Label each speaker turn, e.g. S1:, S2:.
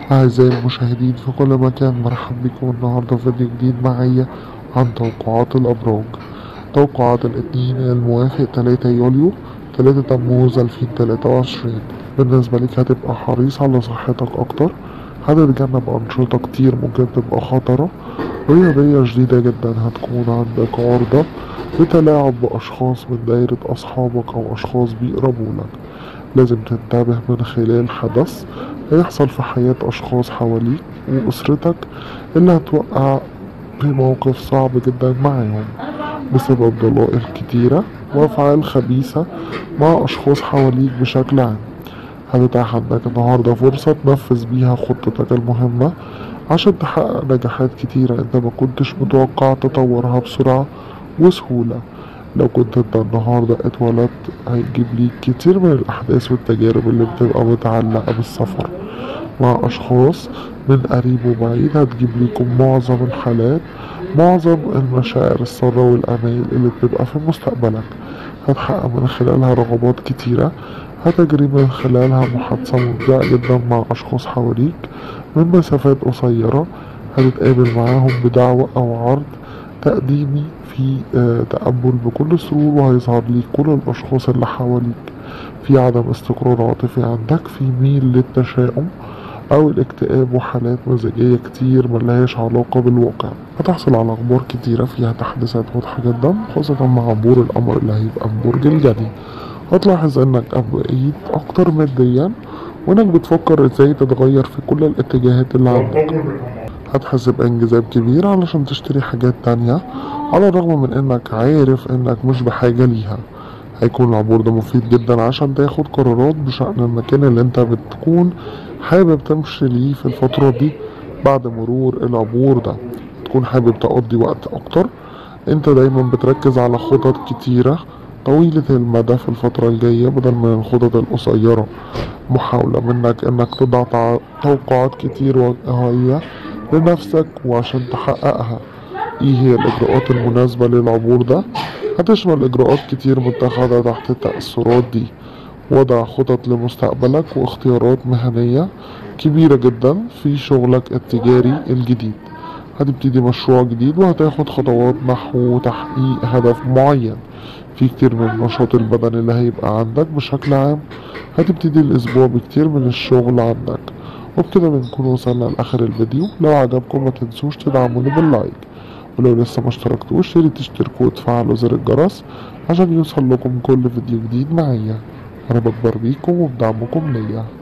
S1: أعزائي المشاهدين في كل مكان مرحب بكم النهاردة في فيديو جديد معايا عن توقعات الأبراج توقعات الاثنين الموافق 3 يوليو 3 تموز 2023 بالنسبة لك هتبقى حريص على صحتك أكتر هتتجنب أنشطة كتير ممكن تبقى خطرة رياضية جديدة جدا هتكون عندك عرضة لتلاعب بأشخاص من دايرة أصحابك أو أشخاص بيقربوا لك لازم تنتبه من خلال حدث هيحصل في حياة أشخاص حواليك وأسرتك اللي هتوقع في موقف صعب جدا معاهم بسبب ضلائل كتيرة وأفعال خبيثة مع أشخاص حواليك بشكل عام هتتاح عندك النهاردة فرصة تنفذ بيها خطتك المهمة عشان تحقق نجاحات كتيرة انت ما كنتش متوقع تطورها بسرعة وسهولة لو كنت انت النهاردة اتولدت هيجيب ليك كتير من الأحداث والتجارب اللي بتبقى متعلقة بالسفر مع أشخاص من قريب وبعيد هتجيب ليكم معظم الحالات معظم المشاعر السارة والأمال اللي بتبقى في مستقبلك هتحقق من خلالها رغبات كتيرة هتجري من خلالها محادثة ممتعة جدا مع أشخاص حواليك من مسافات قصيرة هتتقابل معاهم بدعوة أو عرض تقديمي في آه، تقبل بكل سرور وهيظهر ليك كل الأشخاص اللي حواليك في عدم استقرار عاطفي عندك في ميل للتشاؤم أو الاكتئاب وحالات مزاجية كتير ملهاش علاقة بالواقع هتحصل على أخبار كتيرة فيها تحديثات واضحة جدا خاصة مع عبور القمر اللي هيبقى في برج الجدي هتلاحظ انك بقيت اكتر ماديا وانك بتفكر ازاي تتغير في كل الاتجاهات اللي عندك هتحس بانجذاب كبير علشان تشتري حاجات تانية على الرغم من انك عارف انك مش بحاجة ليها هيكون العبور ده مفيد جدا عشان تاخد قرارات بشأن المكان اللي انت بتكون حابب تمشي ليه في الفترة دي بعد مرور العبور ده تكون حابب تقضي وقت اكتر انت دايما بتركز على خطط كتيرة طويلة المدى في الفترة الجاية بدل من الخطط القصيرة محاولة منك انك تضع تع- توقعات كتير واقعية لنفسك وعشان تحققها ايه هي الاجراءات المناسبة للعبور ده هتشمل اجراءات كتير متخذة تحت التأثرات دي وضع خطط لمستقبلك واختيارات مهنية كبيرة جدا في شغلك التجاري الجديد هتبتدي مشروع جديد وهتاخد خطوات نحو تحقيق هدف معين في كتير من النشاط البدني اللي هيبقى عندك بشكل عام هتبتدي الأسبوع بكتير من الشغل عندك وبكده بنكون وصلنا لآخر الفيديو لو عجبكم ما تنسوش تدعموني باللايك ولو لسه ما اشتركتوش ياريت تشتركوا وتفعلوا زر الجرس عشان يوصل لكم كل فيديو جديد معايا أنا بكبر بيكم وبدعمكم ليا